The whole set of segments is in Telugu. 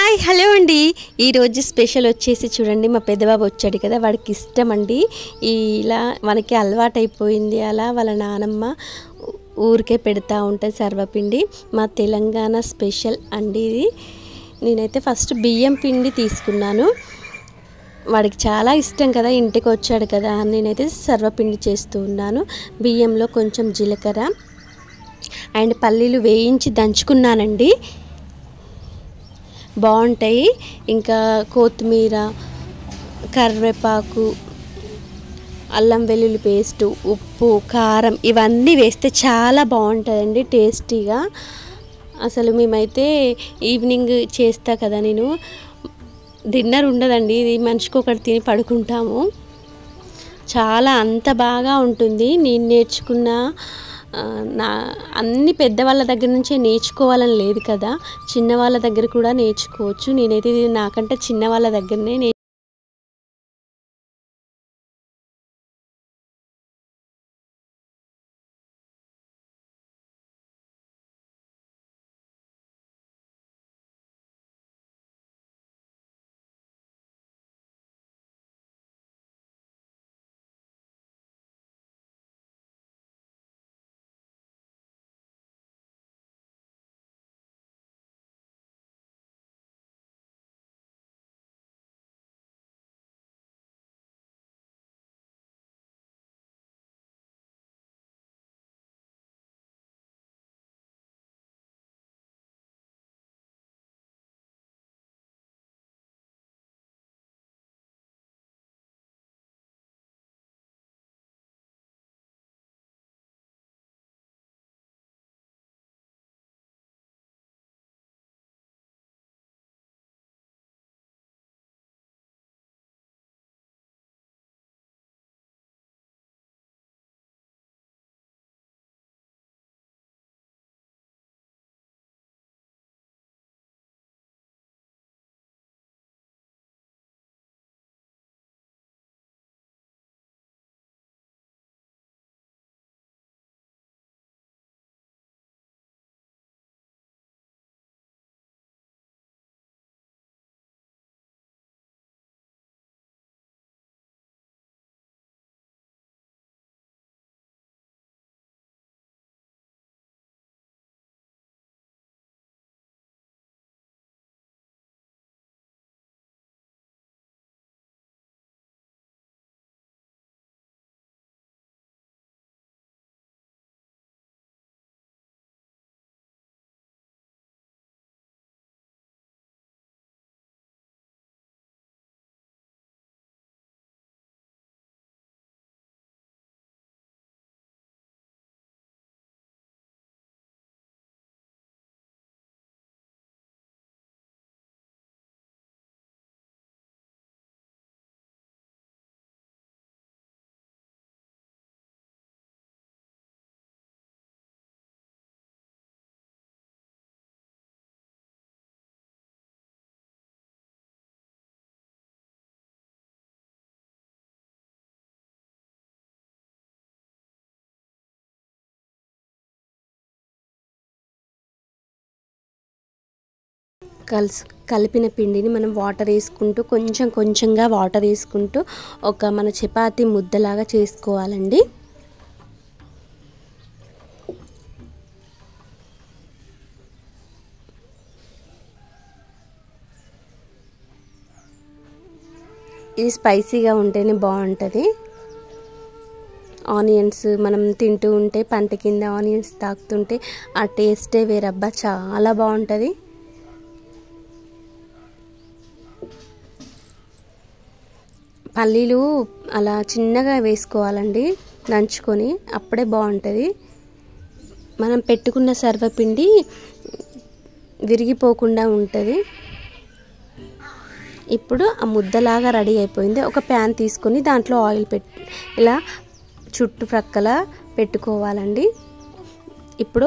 హాయ్ హలో అండి ఈరోజు స్పెషల్ వచ్చేసి చూడండి మా పెద్దబాబు వచ్చాడు కదా వాడికి ఇష్టం అండి ఈ ఇలా మనకి అలవాటైపోయింది అలా వాళ్ళ నానమ్మ ఊ- ఊరికే పెడతా ఉంటుంది సర్వపిండి మా తెలంగాణ స్పెషల్ అండి ఇది నేనైతే ఫస్ట్ బియ్యం పిండి తీసుకున్నాను వాడికి చాలా ఇష్టం కదా ఇంటికి వచ్చాడు కదా అని నేనైతే సర్వపిండి చేస్తూ ఉన్నాను బియ్యంలో కొంచెం జీలకర్ర అండ్ పల్లీలు వేయించి దంచుకున్నానండి బాగుంటాయి ఇంకా కొత్తిమీర కరివేపాకు అల్లం వెల్లుల్లి పేస్టు ఉప్పు కారం ఇవన్నీ వేస్తే చాలా బాగుంటుందండి టేస్టీగా అసలు మేమైతే ఈవినింగ్ చేస్తా కదా నేను డిన్నర్ ఉండదండి ఇది మనిషికి ఒకటి తిని పడుకుంటాము చాలా అంత బాగా ఉంటుంది నేను నేర్చుకున్న ఆ, నా అన్ని పెద్దవాళ్ళ దగ్గర నుంచే నేర్చుకోవాలని లేదు కదా చిన్న వాళ్ళ దగ్గర కూడా నేర్చుకోవచ్చు నేనైతే ఇది నాకంటే చిన్న వాళ్ళ దగ్గరనే నే కలుసు కలిపిన పిండిని మనం వాటర్ వేసుకుంటూ కొంచెం కొంచెంగా వాటర్ వేసుకుంటూ ఒక మన చపాతీ ముద్దలాగా చేసుకోవాలండి ఇది స్పైసీగా ఉంటేనే బాగుంటుంది ఆనియన్స్ మనం తింటూ ఉంటే పంట కింద ఆనియన్స్ తాకుతుంటే ఆ టేస్టే వేరబ్బా చాలా బాగుంటుంది పల్లీలు అలా చిన్నగా వేసుకోవాలండి నంచుకొని అప్పుడే బాగుంటుంది మనం పెట్టుకున్న సర్వపిండి విరిగిపోకుండా ఉంటుంది ఇప్పుడు ఆ ముద్దలాగా రెడీ అయిపోయింది ఒక ప్యాన్ తీసుకొని దాంట్లో ఆయిల్ పెట్ ఇలా చుట్టుప్రక్కల పెట్టుకోవాలండి ఇప్పుడు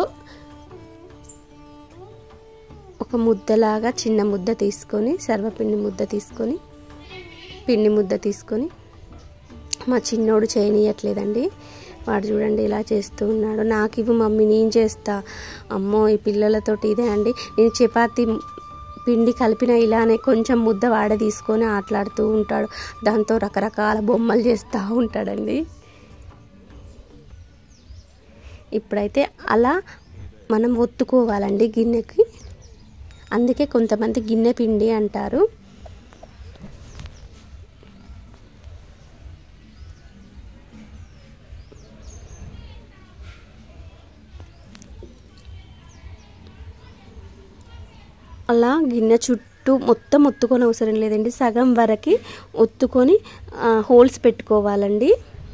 ఒక ముద్దలాగా చిన్న ముద్ద తీసుకొని సర్వపిండి ముద్ద తీసుకొని పిండి ముద్ద తీసుకొని మా చిన్నోడు చేయనీయట్లేదండి వాడు చూడండి ఇలా చేస్తూ ఉన్నాడు నాకు ఇవ్వు మమ్మీ నేను చేస్తా అమ్మో ఈ పిల్లలతోటి ఇదే అండి నేను చపాతీ పిండి కలిపిన ఇలానే కొంచెం ముద్ద వాడ తీసుకొని ఆటలాడుతూ ఉంటాడు దాంతో రకరకాల బొమ్మలు చేస్తూ ఉంటాడండి ఇప్పుడైతే అలా మనం ఒత్తుకోవాలండి గిన్నెకి అందుకే కొంతమంది గిన్నె పిండి అంటారు అలా గిన్నె చుట్టూ మొత్తం ఒత్తుకొని అవసరం లేదండి సగం వరకు ఒత్తుకొని ఆ, హోల్స్ పెట్టుకోవాలండి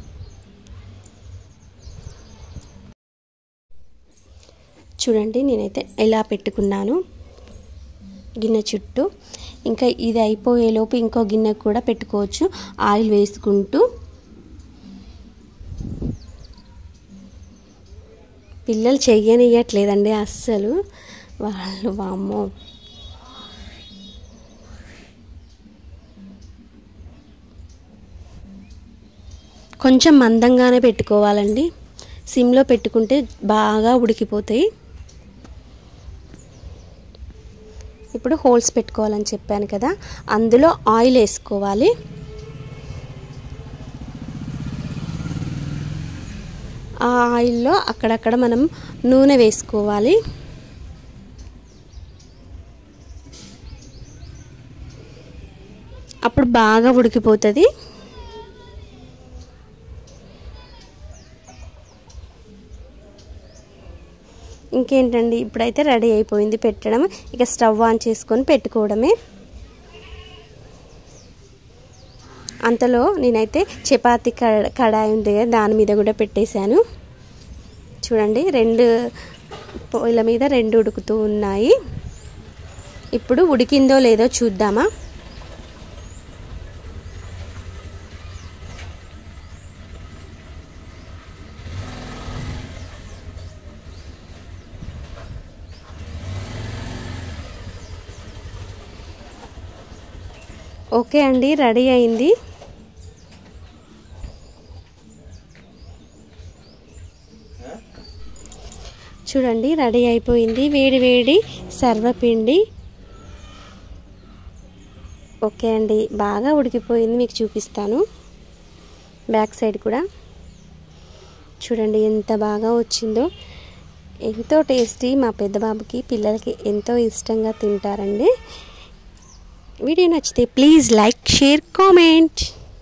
చూడండి నేనైతే ఎలా పెట్టుకున్నాను గిన్నె చుట్టూ ఇంకా ఇది అయిపోయేలోపు ఇంకో గిన్నె కూడా పెట్టుకోవచ్చు ఆయిల్ వేసుకుంటూ పిల్లలు చెయ్యనియట్లేదండి అస్సలు వాళ్ళు వామ్మో కొంచెం మందంగానే పెట్టుకోవాలండి సిమ్లో పెట్టుకుంటే బాగా ఉడికిపోతాయి ఇప్పుడు హోల్స్ పెట్టుకోవాలని చెప్పాను కదా అందులో ఆయిల్ వేసుకోవాలి ఆ ఆయిల్లో అక్కడక్కడ మనం నూనె వేసుకోవాలి అప్పుడు బాగా ఉడికిపోతుంది ఇంకేంటండి ఇప్పుడైతే రెడీ అయిపోయింది పెట్టడం ఇక స్టవ్ ఆన్ చేసుకొని పెట్టుకోవడమే అంతలో నేనైతే చపాతీ కడాయి ఉంది కదా దాని మీద కూడా పెట్టేశాను చూడండి రెండు పొయ్యిల మీద రెండు ఉడుకుతూ ఉన్నాయి ఇప్పుడు ఉడికిందో లేదో చూద్దామా ఓకే అండి రెడీ అయింది చూడండి రెడీ అయిపోయింది వేడి వేడి సర్వపిండి ఓకే అండి బాగా ఉడికిపోయింది మీకు చూపిస్తాను బ్యాక్ సైడ్ కూడా చూడండి ఎంత బాగా వచ్చిందో ఎంతో టేస్టీ మా పెద్ద బాబుకి పిల్లలకి ఎంతో ఇష్టంగా తింటారండి వీడియో నచ్చితే ప్లీజ్ లైక్ షేర్ కామెంట్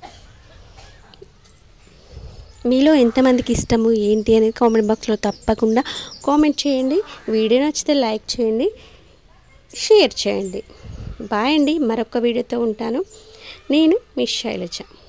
మీలో ఎంతమందికి ఇష్టము ఏంటి అనేది కామెంట్ బాక్స్లో తప్పకుండా కామెంట్ చేయండి వీడియో నచ్చితే లైక్ చేయండి షేర్ చేయండి బాయ్ అండి మరొక వీడియోతో ఉంటాను నేను మీ శైలజ